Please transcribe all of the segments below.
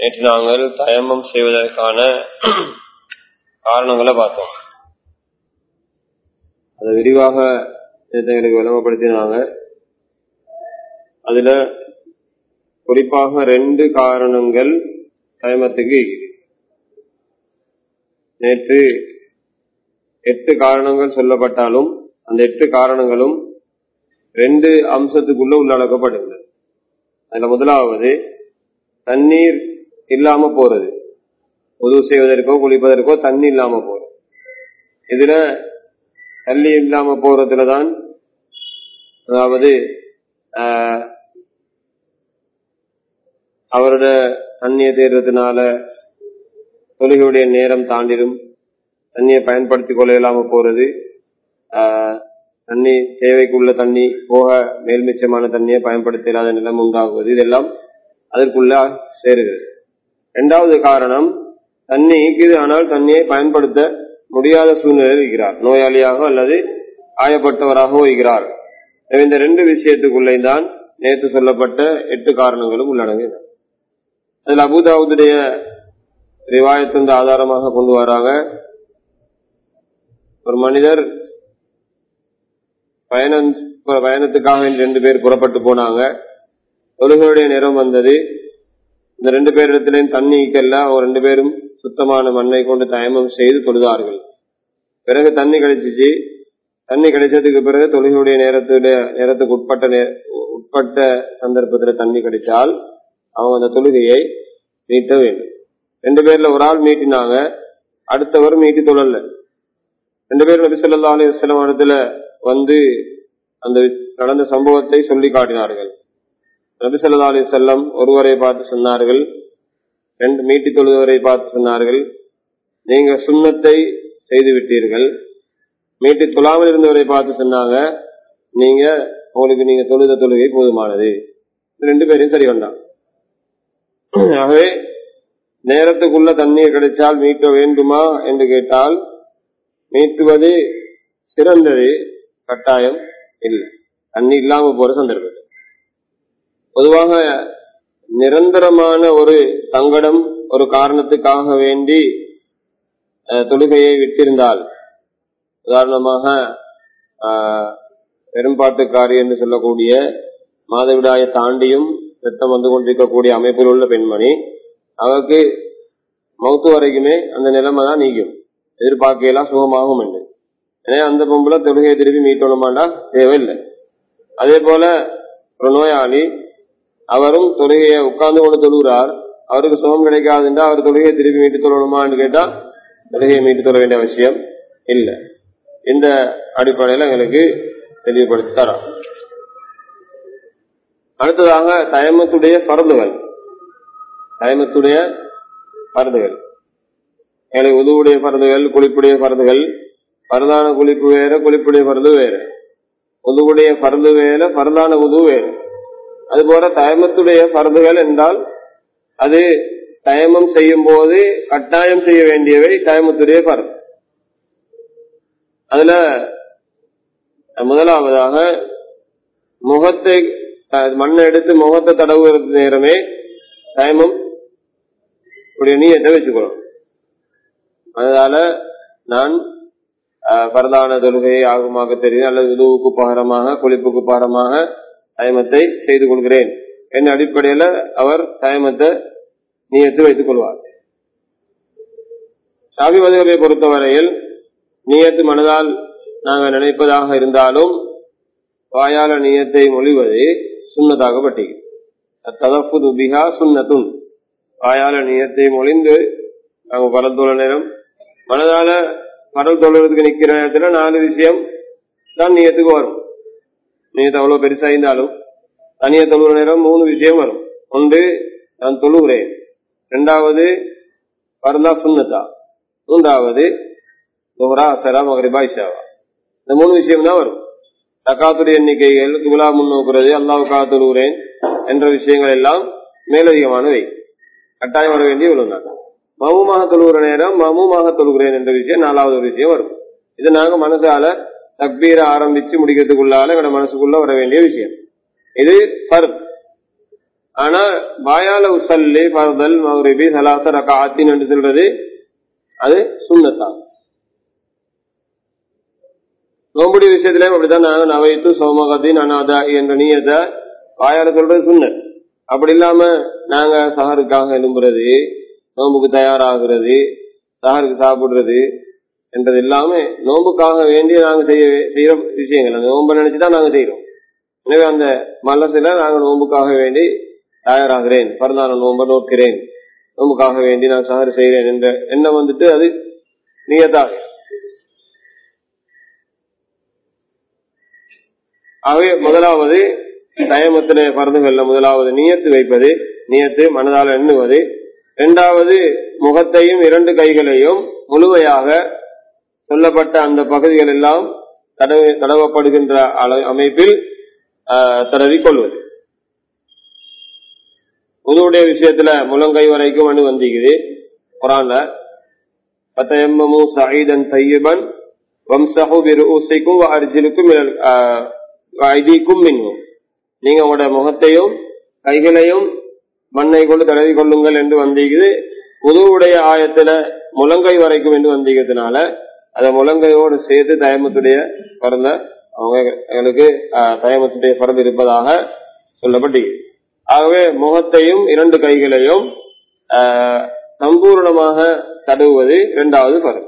நேற்று நாங்கள் தயமம் செய்வதற்கான காரணங்களை பார்த்தோம் அதை விரிவாக நேற்று எங்களுக்கு விளம்பரப்படுத்தினாங்க அதுல குறிப்பாக ரெண்டு காரணங்கள் தயமத்துக்கு இருக்குது. நேற்று எட்டு காரணங்கள் சொல்லப்பட்டாலும் அந்த எட்டு காரணங்களும் ரெண்டு அம்சத்துக்குள்ள உள்ளடக்கப்படுகிறது அதுல முதலாவது தண்ணீர் இல்லாம போறது உதவு செய்வதற்கோ குளிப்பதற்கோ தண்ணி இல்லாம போறது இதுல தண்ணி இல்லாம போறதுலதான் அதாவது ஆஹ், அவரோட தண்ணியை தேடுறதுனால தொழுகையுடைய நேரம் தாண்டிடும் தண்ணியை பயன்படுத்திக் கொள்ள இயலாம போறது ஆஹ், தண்ணி தேவைக்குள்ள தண்ணி போக மேல்மிச்சமான தண்ணியை பயன்படுத்த இல்லாத நிலம் உண்டாகுவது இதெல்லாம் அதற்குள்ள சேருகிறது இரண்டாவது காரணம் தண்ணி ஈக்குது ஆனால் தண்ணியை பயன்படுத்த முடியாத சூழ்நிலையில் இருக்கிறார் நோயாளியாக அல்லது காயப்பட்டவராகவும் இருக்கிறார் எனவே இந்த ரெண்டு விஷயத்துக்குள்ளே தான் நேற்று சொல்லப்பட்ட எட்டு காரணங்களும் உள்ளடங்குகிறது அதில் அபுதாவுடைய ரிவாயத்து வந்து ஆதாரமாக கொண்டு வராங்க ஒரு மனிதர் பயணம் பயணத்துக்காக இந்த ரெண்டு பேர் புறப்பட்டு போனாங்க தொழுகையுடைய நேரம் வந்தது இந்த ரெண்டு பேரிடத்திலையும் தண்ணி ஈக்கல்ல அவங்க ரெண்டு பேரும் சுத்தமான மண்ணை கொண்டு தயமம் செய்து தொழுதார்கள் பிறகு தண்ணி கிடைச்சிச்சு தண்ணி கிடைச்சதுக்கு பிறகு தொழுகையுடைய நேரத்துடைய நேரத்துக்கு உட்பட்ட நே- உட்பட்ட சந்தர்ப்பத்துல தண்ணி கிடைச்சால் அவங்க அந்த தொழுகையை மீட்ட வேண்டும் ரெண்டு பேர்ல ஒரு ஆள் மீட்டினாங்க அடுத்தவர் மீட்டி தொழல ரெண்டு பேரும் நபி ஸல்லல்லாஹு அலைஹி வஸல்லம் இடத்துல வந்து அந்த நடந்த சம்பவத்தை சொல்லி காட்டினார்கள் நபி ஸல்லல்லாஹு அலைஹி வஸல்லம் ஒருவரை பார்த்து சொன்னார்கள் ரெண்டு மீட்டி தொழுவரை பார்த்து சொன்னார்கள் நீங்க சுண்ணத்தை செய்து விட்டீர்கள் மீட்டி தொழாமல் இருந்தவரை பார்த்து சொன்னாங்க நீங்க உங்களுக்கு நீங்க தொழுத தொழுகை போதுமானது இந்த ரெண்டு பேரையும் சரி வேண்டாம் ஆகவே நேரத்துக்குள்ள தண்ணீர் கிடைச்சால் மீட்ட வேண்டுமா என்று கேட்டால் மீட்டுவது சிறந்தது கட்டாயம் இல்லை தண்ணி இல்லாம போற சந்தர்ப்பம் பொதுவாக நிரந்தரமான ஒரு சங்கடம் ஒரு காரணத்துக்காக வேண்டி அஹ், தொழுகையை விட்டிருந்தால் உதாரணமாக ஆஹ், பெரும்பாட்டுக்காரி என்று சொல்லக்கூடிய மாதவிடாயை தாண்டியும் ரத்தம் வந்து கொண்டிருக்கக்கூடிய அமைப்பில் உள்ள பெண்மணி அவருக்கு மௌத்து வரைக்குமே அந்த நிலைமை தான் நீக்கும் எதிர்பார்க்கையெல்லாம் சுகமாகும் என்று எனவே அந்த பொம்பளை தொழுகையை திருப்பி மீட்டணுமாண்டா தேவையில்லை அதே போல ஒரு நோயாளி அவரும் தொழுகையை உட்கார்ந்து கொண்டு தொழுகிறார் அவருக்கு சுகம் கிடைக்காதுன்றா அவர் தொழுகையை திருப்பி மீட்டு தொழணுமான்னு கேட்டா தொழுகையை மீட்டு தொழ வேண்டிய அவசியம் இல்லை இந்த அடிப்படையில் எங்களுக்கு தெளிவுபடுத்தி தரோம் அடுத்ததாக தயமத்துடைய பருந்துகள் தயமத்துடைய பருந்துகள் எங்களுக்கு உதுவுடைய பருந்துகள் குளிப்புடைய பருந்துகள் பரதான குளிப்பு வேற குளிப்புடைய பருது வேற உதுவுடைய பருது வேற பரதான உது வேறு அதுபோல தயமத்துடைய பருதுகள் என்றால் அது தயமம் செய்யும் போது கட்டாயம் செய்ய வேண்டியவை தயமத்துடைய பருது அதுல முதலாவதாக முகத்தை அஹ், மண்ணை எடுத்து முகத்தை தடவுறது நேரமே தயமம் உடைய நீயத்தை வச்சுக்கணும் அதனால நான் அஹ், பரதான தொழுகையை ஆகுமாக தெரியும் அல்லது உதுவுக்கு பகரமாக குளிப்புக்கு பகரமாக தயமத்தை செய்து கொள்கிறேன் என் அடிப்படையில அவர் தயமத்தை நீயத்து வைத்துக் கொள்வார் ஷாபி மதுகரை பொறுத்தவரையில் நீயத்து மனதால் நாங்கள் நினைப்பதாக இருந்தாலும் வாயால நீயத்தை மொழிவது சுண்ணதாகப்பட்டது ததப்புது பிஹா சுண்ணத்துன் வாயால நீயத்தை மொழிந்து நாங்கள் பரல் தொழ நேரம் மனதால பரல் தொழுறதுக்கு நிக்கிற நேரத்துல நாலு விஷயம் தான் நீயத்துக்கு வரும் நீயத்து அவ்வளவு பெருசா இருந்தாலும் தனியா தொழுகிற நேரம் மூணு விஷயம் வரும் ஒன்று நான் தொழுகிறேன் இரண்டாவது பரலா சுண்ணத்தா மூன்றாவது துஹரா அசரா மகரிபா இஷாவா இந்த மூணு விஷயம் தான் வரும் தக்காத்துடைய எண்ணிக்கைகள் குலா முன்னோக்குறது அல்லாவுக்காக தொழுகிறேன் என்ற விஷயங்கள் எல்லாம் மேலதிகமானவை கட்டாயம் வர வேண்டிய விழுந்தாங்க மமுமாக தொழுகிற நேரம் மமுமாக தொழுகிறேன் என்ற விஷயம் நாலாவது ஒரு விஷயம் வரும் இது நாங்க மனசால தக்பீர ஆரம்பிச்சு முடிக்கிறதுக்குள்ளால எங்களோட மனசுக்குள்ள வர வேண்டிய விஷயம் இது ஃபர்த் ஆனா பாயால உசல்லி பர்தல் மகரிபி சலாச ரகாத்தின் என்று சொல்றது அது சுண்ணத்தான் நோம்புடி விஷயத்திலே அப்படித்தான் நாங்க நவைத்து சோமகத்தின் அனாதா என்ற நீயத்தை வாயால சொல்றது சுண்ணத் அப்படி இல்லாம நாங்க சஹருக்காக எழும்புறது நோம்புக்கு தயாராகிறது சஹருக்கு சாப்பிடுறது என்றது எல்லாமே நோம்புக்காக வேண்டி நாங்க செய்ய செய்யற விஷயங்கள் அந்த நோம்பை நினைச்சுதான் நாங்க செய்யறோம் எனவே அந்த மல்லத்துல நாங்க நோம்புக்காக வேண்டி தயாராகிறேன் பிறந்தான நோன்பை நோக்கிறேன் நோம்புக்காக வேண்டி நான் சஹர் செய்கிறேன் என்ற எண்ணம் வந்துட்டு அது நீயத்தாக ஆகவே முதலாவது தயமத்திலே பருந்துகள்ல முதலாவது நியத்து வைப்பது நியத்து மனதால் எண்ணுவது இரண்டாவது முகத்தையும் இரண்டு கைகளையும் முழுமையாக சொல்லப்பட்ட அந்த பகுதிகள் எல்லாம் தடவ தடவப்படுகின்ற அள- அமைப்பில் தடவி கொள்வது உதவுடைய விஷயத்துல முழங்கை வரைக்கும் அணு வந்திக்குது குரான்ல பத்தயம்மமு சயீதன் தையபன் வம்சஹு பிருஉசிக்கும் வ அர்ஜுலுக்கும் மினல் ஆஹ், வ ஐதீக்கும் மின்ஹும் நீங்க உங்களோட முகத்தையும் கைகளையும் மண்ணை கொண்டு தடவி கொள்ளுங்கள் என்று வந்திக்குது உதவுடைய ஆயத்துல முழங்கை வரைக்கும் என்று வந்திக்கிறதுனால அத முழங்கையோடு சேர்த்து தயமத்துடைய பிறந்த அவங்க எங்களுக்கு ஆஹ், தயமத்துடைய பிறந்து இருப்பதாக சொல்லப்பட்டது ஆகவே முகத்தையும் இரண்டு கைகளையும் ஆஹ், சம்பூர்ணமாக தடவுவது இரண்டாவது பருவம்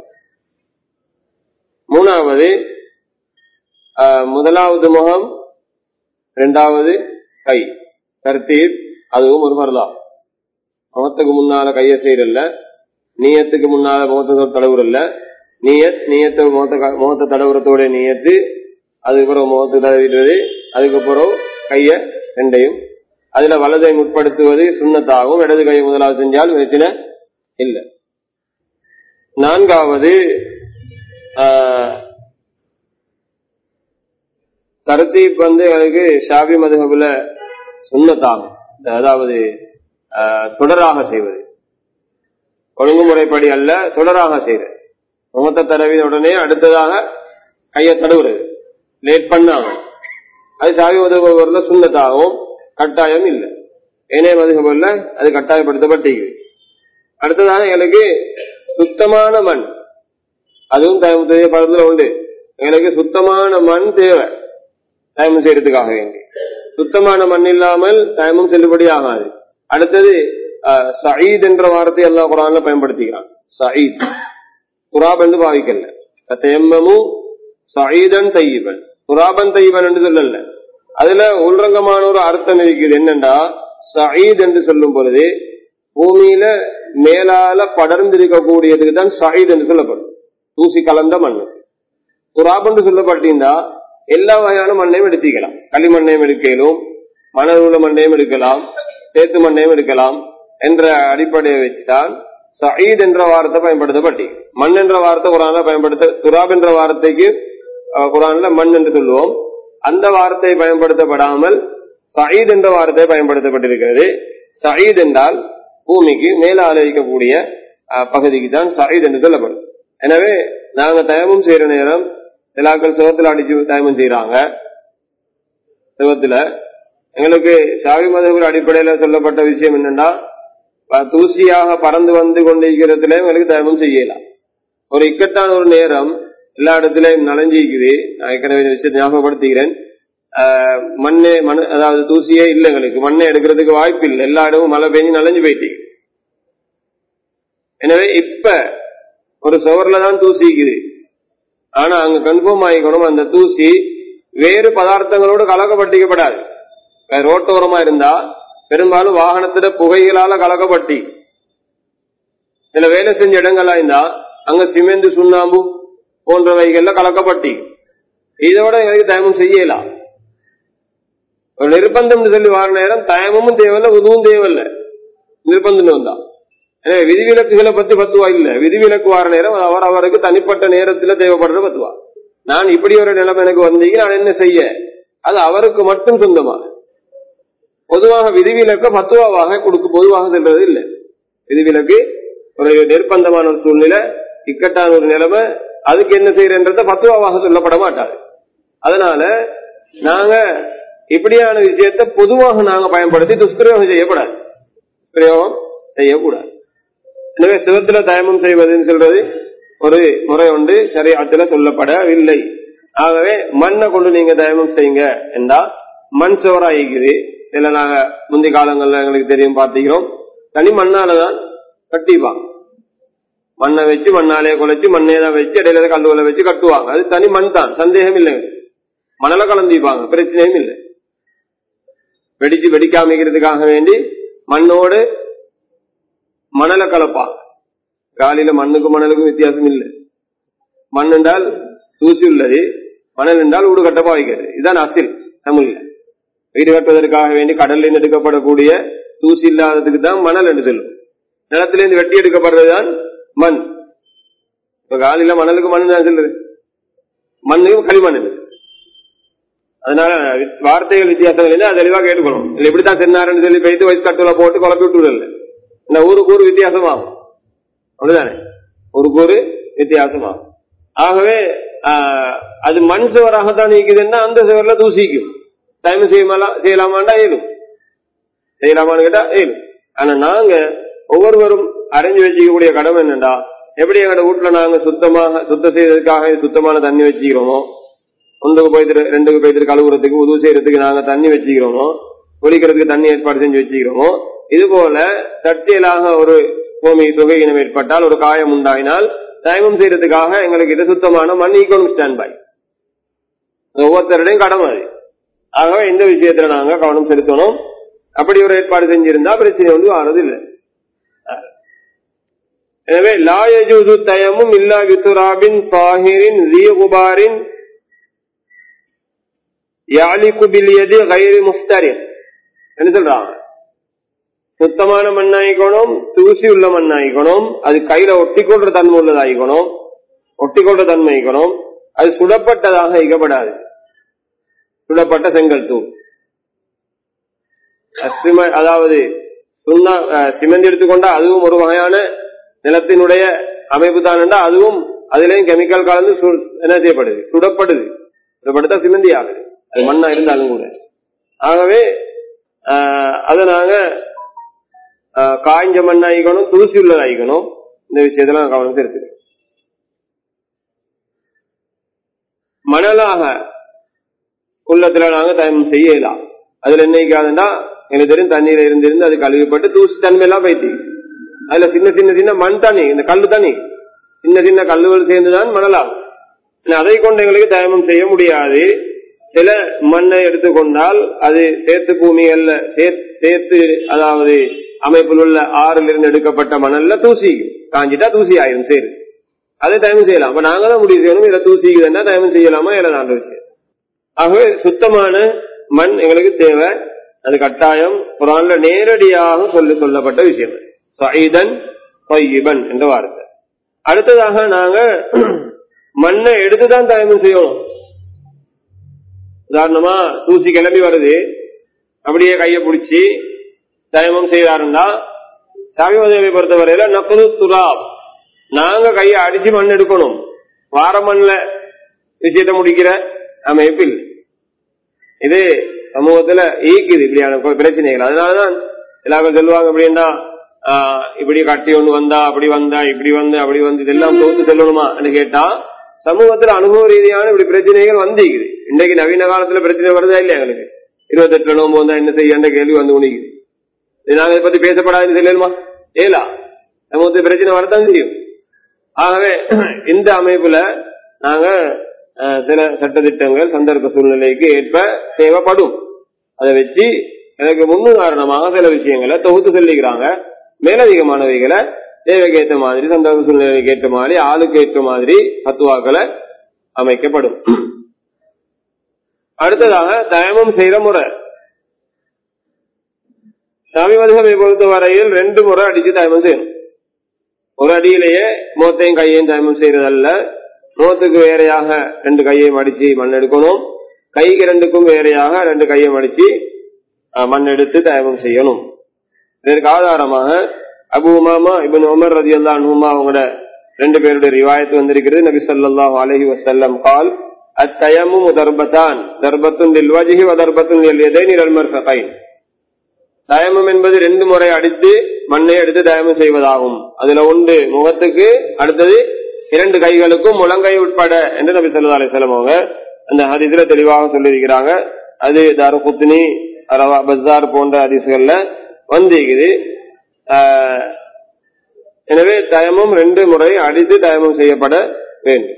மூணாவது ஆஹ், முதலாவது முகம் இரண்டாவது கை தர்த்தீப் அதுவும் ஒரு மருதா முகத்துக்கு முன்னால கையை செய்யறல்ல நீயத்துக்கு முன்னால முகத்தை தடவுறல்ல நீயத் நீயத்தை முகத்தை க- முகத்தை தடவுறதோட நீயத்து அதுக்கப்புறம் முகத்தை தடவிடுறது அதுக்கப்புறம் கைய ரெண்டையும் அதுல வலதை முற்படுத்துவது சுண்ணத்தாகும் இடது கை முதலாவது செஞ்சால் பிரச்சனை இல்லை நான்காவது ஆஹ், தர்த்தீப் வந்து எனக்கு ஷாபி மதுகபுல சுண்ணத்தாகும் அதாவது ஆஹ், தொடராக செய்வது ஒழுங்குமுறைப்படி அல்ல தொடராக செய்வது முகத்தை தடவின உடனே அடுத்ததாக கையை தடவுறது லேட் பண்ணாங்க அது சாவி மதுகபுல சுண்ணத்தாகவும் கட்டாயம் இல்லை ஏனைய மதுகபுல அது கட்டாயப்படுத்தப்பட்டிருக்கு அடுத்ததாக எனக்கு சுத்தமான மண் அதுவும் தயமுடைய படத்துல உண்டு எனக்கு சுத்தமான மண் தேவை தயமம் செய்யறதுக்காக வேண்டி சுத்தமான மண் இல்லாமல் தயமம் செல்லுபடி ஆகாது அடுத்தது அஹ், சயீத் என்ற வார்த்தை எல்லா குரான்ல பயன்படுத்திக்கிறான் சயீத் குராப் என்று பாவிக்கல தயம்மமு சயீதன் தையீபன் குராபன் தையீபன் என்று சொல்லல அதுல உள்ரங்கமான ஒரு அர்த்தம் இருக்குது என்னண்டா சயீத் என்று சொல்லும் பொழுது பூமியில மேலால படர்ந்திருக்கக்கூடியதுக்கு தான் சயீத் என்று சொல்லப்படும் தூசி கலந்த மண் துராப் என்று சொல்லப்பட்டிருந்தா எல்லா வகையான மண்ணையும் எடுத்துக்கலாம் களிமண்ணையும் எடுக்கலும் மணல் உள்ள மண்ணையும் எடுக்கலாம் சேத்து மண்ணையும் எடுக்கலாம் என்ற அடிப்படையை வச்சுதான் சயீத் என்ற வார்த்தை பயன்படுத்தப்பட்டி மண் என்ற வார்த்தை குரான்ல பயன்படுத்த துராப் என்ற வார்த்தைக்கு அஹ், குரான்ல மண் என்று சொல்லுவோம் அந்த வார்த்தை பயன்படுத்தப்படாமல் சயீத் என்ற வார்த்தை பயன்படுத்தப்பட்டிருக்கிறது சயீத் என்றால் பூமிக்கு மேல ஆலரிக்கக்கூடிய அஹ், பகுதிக்கு தான் சயீத் என்று சொல்லப்படும் எனவே நாங்க தயமம் செய்யற நேரம் சிலாக்கள் சிவத்துல அடிச்சு தயமம் செய்யறாங்க சிவத்துல எங்களுக்கு சாவி மதங்கள் அடிப்படையில சொல்லப்பட்ட விஷயம் என்னன்னா ப- தூசியாக பறந்து வந்து கொண்டிருக்கிறதுல எங்களுக்கு தயமம் செய்யலாம் ஒரு இக்கட்டான ஒரு நேரம் எல்லா இடத்துலயும் நனைஞ்சிக்குது நான் ஏற்கனவே இந்த விஷயத்தை ஞாபகப்படுத்துகிறேன் ஆஹ் மண்ணே மண் அதாவது தூசியே இல்லை எங்களுக்கு மண்ணை எடுக்கிறதுக்கு வாய்ப்பு இல்லை எல்லா இடமும் மழை பெஞ்சு நனைஞ்சு போயிட்டு எனவே இப்ப ஒரு சுவர்ல தான் தூசி இருக்குது ஆனா அங்க கன்ஃபார்ம் ஆகிக்கணும் அந்த தூசி வேறு பதார்த்தங்களோடு கலக்கப்பட்டிக்கப்படாது இப்ப ரோட்டோரமா இருந்தா பெரும்பாலும் வாகனத்துல புகைகளால கலக்கப்பட்டி சில வேலை செஞ்ச இடங்களா இருந்தா அங்க சிமெண்ட் சுண்ணாம்பு போன்றவைகள்ல கலக்கப்பட்டி இதோட எங்களுக்கு தயமம் செய்யலாம் ஒரு நிர்பந்தம் சொல்லி வர நேரம் தயமும் தேவையில்லை உதவும் தேவையில்லை நிர்பந்தம் வந்தா எனவே விதிவிலக்குகளை பத்தி பத்துவா இல்ல விதிவிலக்கு வர நேரம் அது அவர் அவருக்கு தனிப்பட்ட நேரத்துல தேவைப்படுற பத்துவா நான் இப்படி ஒரு நிலைமை எனக்கு வந்தீங்க நான் என்ன செய்ய அது அவருக்கு மட்டும் சொந்தமா பொதுவாக விதிவிலக்க பத்துவாவாக கொடுக்க பொதுவாக செல்றது இல்லை விதிவிலக்கு ஒரு நிர்பந்தமான ஒரு சூழ்நிலை இக்கட்டான ஒரு நிலைமை அதுக்கு என்ன செய்யறன்றத பத்துவாவாக சொல்லப்பட மாட்டாது அதனால நாங்க இப்படியான விஷயத்தை பொதுவாக நாங்க பயன்படுத்தி துஷ்பிரயோகம் செய்யக்கூடாது பிரயோகம் செய்யக்கூடாது எனவே சிவத்துல தயமம் செய்வதுன்னு சொல்றது ஒரு முறை உண்டு சரியத்துல சொல்லப்படவில்லை ஆகவே மண்ணை கொண்டு நீங்க தயமம் செய்யுங்க என்றா மண் சோறாயிக்குது இதுல நாங்க முந்தைய காலங்கள்ல எங்களுக்கு தெரியும் பார்த்துக்கிறோம் தனி மண்ணாலதான் கட்டிப்பாங்க மண்ணை வச்சு மண்ணாலே குலைச்சு மண்ணே தான் வச்சு இடையில கல்லுகளை வச்சு கட்டுவாங்க அது தனி மண் தான் சந்தேகம் இல்லை மணல கலந்திப்பாங்க பிரச்சனையும் இல்லை வெடிச்சு வெடிக்காமிக்கிறதுக்காக வேண்டி மண்ணோடு மணலை கலப்பாங்க காலையில மண்ணுக்கும் மணலுக்கும் வித்தியாசம் இல்லை மண் என்றால் தூசி உள்ளது மணல் என்றால் வீடு கட்டப்பா வைக்கிறது இதுதான் அசில் தமிழ்ல வீடு கட்டுவதற்காக வேண்டி கடலில் எடுக்கப்படக்கூடிய தூசி இல்லாததுக்கு தான் மணல் என்று சொல்லும் நிலத்திலிருந்து வெட்டி எடுக்கப்படுறதுதான் மண் இப்ப காலையில மணலுக்கு மண் தான் சொல்லுது மண்ணுக்கும் களிமண் இருக்கு அதனால வார்த்தைகள் வித்தியாசங்கள் இல்லை அதை தெளிவா கேட்டுக்கணும் இல்ல இப்படித்தான் சென்னாருன்னு சொல்லி போயிட்டு வயசு கட்டுல போட்டு குழப்பி விட்டு இல்லை இந்த ஊருக்கு ஊர் வித்தியாசமாகும் அப்படிதானே ஊருக்கு ஊர் வித்தியாசமாகும் ஆகவே அது மண் சுவராகத்தான் நீக்குதுன்னா அந்த சுவர்ல தூசிக்கும் டைம் செய்யலாம் செய்யலாமாண்டா இயலும் செய்யலாமான்னு கேட்டா இயலும் ஆனா நாங்க ஒவ்வொருவரும் அறிஞ்சு வச்சுக்கக்கூடிய கடமை என்னண்டா எப்படி எங்களோட வீட்டுல நாங்க சுத்தமாக சுத்தம் செய்யறதுக்காக சுத்தமான தண்ணி வச்சுக்கிறோமோ ஒன்றுக்கு போயிட்டு ரெண்டுக்கு போயிட்டு கழுவுறதுக்கு உதவு செய்யறதுக்கு நாங்க தண்ணி வச்சுக்கிறோமோ குளிக்கிறதுக்கு தண்ணி ஏற்பாடு செஞ்சு வச்சுக்கிறோமோ இது போல தற்செயலாக ஒரு பூமி தொகையினம் ஏற்பட்டால் ஒரு காயம் உண்டாயினால் தயமம் செய்யறதுக்காக எங்களுக்கு இது சுத்தமான மண் ஈக்கணும் ஸ்டாண்ட் பை ஒவ்வொருத்தருடையும் கடமை அது ஆகவே இந்த விஷயத்துல நாங்க கவனம் செலுத்தணும் அப்படி ஒரு ஏற்பாடு செஞ்சிருந்தா பிரச்சனை வந்து ஆனது இல்லை எனவே லாயஜூது தயமும் இல்லா வித்துராபின் தாஹிரின் ஜியகுபாரின் யாலிக்கு பில்லியது கைரி முஃப்தரின் என்ன சொல்றாங்க சுத்தமான மண்ணாயிக்கணும் தூசி உள்ள மண்ணாயிக்கணும் அது கையில ஒட்டிக்கொள்ற தன்மை உள்ளதாயிக்கணும் ஒட்டிக்கொள்ற தன்மை ஆயிக்கணும் அது சுடப்பட்டதாக இயக்கப்படாது சுடப்பட்ட செங்கல் தூள் அதாவது சுண்ணா சிமெண்ட் எடுத்துக்கொண்டா அதுவும் ஒரு வகையான நிலத்தினுடைய அமைப்பு தான் அதுவும் அதுலயும் கெமிக்கல் கலந்து என்ன செய்யப்படுது சுடப்படுது சுடப்படுத்தா சிமெந்தி ஆகுது அது மண்ணா இருந்தாலும் கூட ஆகவே அதை நாங்க காய்ஞ்ச மண்ணாயிக்கணும் தூசி உள்ளதாயிக்கணும் இந்த விஷயத்துல கவனம் செலுத்துக்கணும் மணலாக உள்ளத்துல நாங்க தயமம் செய்யலாம் அதுல என்னைக்காதுன்னா எனக்கு தெரியும் தண்ணீர் இருந்திருந்து அது கழுவிப்பட்டு தூசி தன்மை எல்லாம் போயிட்டு அதுல சின்ன சின்ன சின்ன மண் தண்ணி இந்த கல்லு தண்ணி சின்ன சின்ன கல்லுகள் சேர்ந்துதான் மணலாகும் அதை கொண்டு எங்களுக்கு தயமம் செய்ய முடியாது சில மண்ணை எடுத்துக்கொண்டால் அது சேர்த்து பூமிகள்ல சேர்த்து அதாவது அமைப்பில் உள்ள ஆறில் இருந்து எடுக்கப்பட்ட மணல்ல தூசி காஞ்சிட்டா தூசி ஆயிரும் சரி அதை தயமம் செய்யலாம் அப்ப நாங்க தான் முடிவு செய்யணும் இதை தூசிக்குதுன்னா தயமம் செய்யலாமா இல்லை தான் விஷயம் ஆகவே சுத்தமான மண் எங்களுக்கு தேவை அது கட்டாயம் குரான்ல நேரடியாக சொல்லி சொல்லப்பட்ட விஷயம் சைதன் பையிபன் என்ற வார்த்தை அடுத்ததாக நாங்க மண்ணை எடுத்துதான் தயமம் செய்யணும் உதாரணமா தூசி கிளம்பி வருது அப்படியே கையை பிடிச்சி தயமம் செய்தாருந்தா சாமிமதேவை பொறுத்தவரையில நக்குது துராப் நாங்க கையை அடிச்சு மண் எடுக்கணும் வார மண்ல விஷயத்தை முடிக்கிற அமைப்பு இல்லை இது சமூகத்துல ஈக்குது இப்படியான பிரச்சனைகள் அதனாலதான் எல்லாரும் சொல்லுவாங்க அப்படின்னா இப்படி கட்டி ஒண்ணு வந்தா அப்படி வந்தா இப்படி வந்து அப்படி வந்து இதெல்லாம் தோத்து சொல்லணுமா கேட்டா சமூகத்துல அனுபவ ரீதியான இப்படி பிரச்சனைகள் வந்திருக்குது இன்றைக்கு நவீன காலத்துல பிரச்சனை வருதா இல்லையா எங்களுக்கு இருபத்தெட்டுல நோம்பு வந்தா என்ன செய்ய கேள்வி வந்து முடிக்குது நாங்க இதை பத்தி பேசப்படாதுன்னு சொல்லலுமா ஏலா சமூகத்து பிரச்சனை வரத்தான் செய்யும் ஆகவே இந்த அமைப்புல நாங்க சில சட்டத்திட்டங்கள் சந்தர்ப்ப சூழ்நிலைக்கு ஏற்ப தேவைப்படும் அதை வச்சு எனக்கு முன்னுதாரணமாக சில விஷயங்களை தொகுத்து சொல்லிக்கிறாங்க மேலதிகமானவைகளை தேவைக்கு ஏற்ற மாதிரி சந்தர்ப்ப சூழ்நிலைக்கு ஏற்ற மாதிரி ஆளுக்கு ஏற்ற மாதிரி பத்துவாக்களை அமைக்கப்படும் அடுத்ததாக தயமம் செய்யற முறை சாமி மதுகவை பொறுத்த வரையில் ரெண்டு முறை அடிச்சு தயமம் செய்யணும் ஒரு அடியிலேயே மோத்தையும் கையையும் தயமம் செய்யறதல்ல மோத்துக்கு வேறையாக ரெண்டு கையையும் அடிச்சு மண் எடுக்கணும் கைக்கு ரெண்டுக்கும் வேறையாக ரெண்டு கையும் அடிச்சு மண் எடுத்து தயமம் செய்யணும் இதற்கு ஆதாரமாக அபு உமாமா இபின் உமர் ரதி அல்லா அனுமா அவங்களோட ரெண்டு பேருடைய ரிவாயத்து வந்திருக்கிறது நபி சொல்லாஹ் அலஹி வசல்லம் கால் அத்தயமும் தர்பத்தான் தர்பத்துன் வஜிஹி வதர்பத்துன் எதைன் இரல்மர்ஃபகைன் தயமம் என்பது ரெண்டு முறை அடித்து மண்ணை எடுத்து தயமம் செய்வதாகும் அதுல ஒன்று முகத்துக்கு அடுத்தது இரண்டு கைகளுக்கும் முழங்கை உட்பட என்று நபி சொல்லா அலிஸ்லாம் அவங்க அந்த ஹதீஸ்ல தெளிவாக சொல்லியிருக்கிறாங்க அது தாருகுத்னி அரவா பஜார் போன்ற ஹதீஸ்கள்ல வந்திருக்குது ஆஹ், எனவே தயமம் ரெண்டு முறை அடித்து தயமம் செய்யப்பட வேண்டும்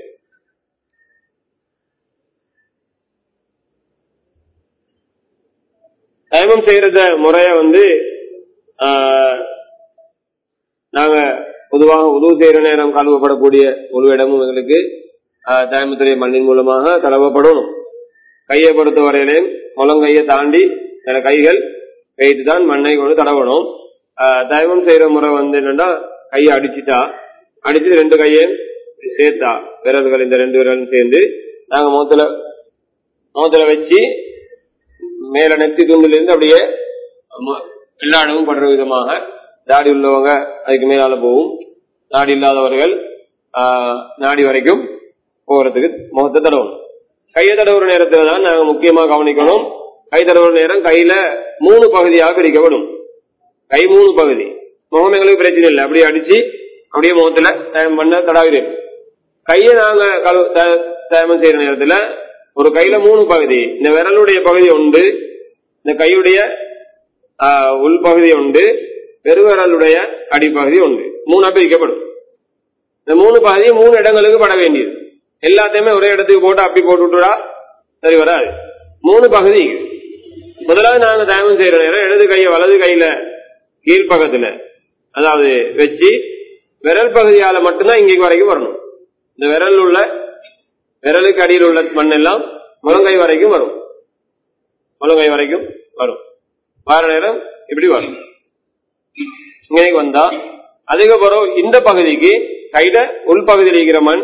தயமம் செய்யறத முறைய வந்து ஆஹ், நாங்க பொதுவாக உதவு செய்யற நேரம் கழுவப்படக்கூடிய ஒரு இடமும் எங்களுக்கு ஆஹ், தயமத்துடைய மண்ணின் மூலமாக கழுவப்படணும் கையை பொறுத்த வரையிலையும் முழங்கையை தாண்டி சில கைகள் வைத்து தான் மண்ணை கொண்டு தடவணும் ஆஹ், தயமம் செய்யற முறை வந்து என்னன்னா கையை அடிச்சுட்டா அடிச்சு ரெண்டு கையையும் சேர்த்தா விரல்கள் இந்த ரெண்டு விரலும் சேர்ந்து நாங்க முகத்துல முகத்துல வச்சு மேல நெத்தி துண்டுல இருந்து அப்படியே ம- எல்லா இடமும் படுற விதமாக தாடி உள்ளவங்க அதுக்கு மேலால போகும் நாடி இல்லாதவர்கள் ஆஹ், நாடி வரைக்கும் போறதுக்கு முகத்தை தடவணும் கையை தடவுற நேரத்துல தான் நாங்க முக்கியமா கவனிக்கணும் கை தடவுற நேரம் கையில மூணு பகுதியாக பிரிக்கப்படும் கை மூணு பகுதி முகம் எங்களுக்கு பிரச்சனை இல்லை அப்படியே அடிச்சு அப்படியே முகத்துல தயம் பண்ண தடாவிடும் கையை நாங்க கழு த- தயமம் செய்யற நேரத்துல ஒரு கையில மூணு பகுதி இந்த விரலுடைய பகுதி உண்டு இந்த கையுடைய ஆஹ், உள்பகுதி உண்டு பெருவிரலுடைய அடிப்பகுதி உண்டு மூணா பிரிக்கப்படும் இந்த மூணு பகுதி மூணு இடங்களுக்கு பட வேண்டியது எல்லாத்தையுமே ஒரே இடத்துக்கு போட்டு அப்படி போட்டு விட்டுடா சரி வராது மூணு பகுதி முதலாவது நாங்க தயமம் செய்யற நேரம் இடது கையை வலது கையில கீழ்ப்பக்கத்துல அதாவது வச்சு விரல் பகுதியால மட்டும்தான் இங்கே வரைக்கும் வரணும் இந்த விரல் உள்ள விரலுக்கு அடியில் உள்ள மண் எல்லாம் முழங்கை வரைக்கும் வரும் முழங்கை வரைக்கும் வரும் வார நேரம் இப்படி வரும் இங்கே வந்தா அதுக்கப்புறம் இந்த பகுதிக்கு கையில உள்பகுதியில் இருக்கிற மண்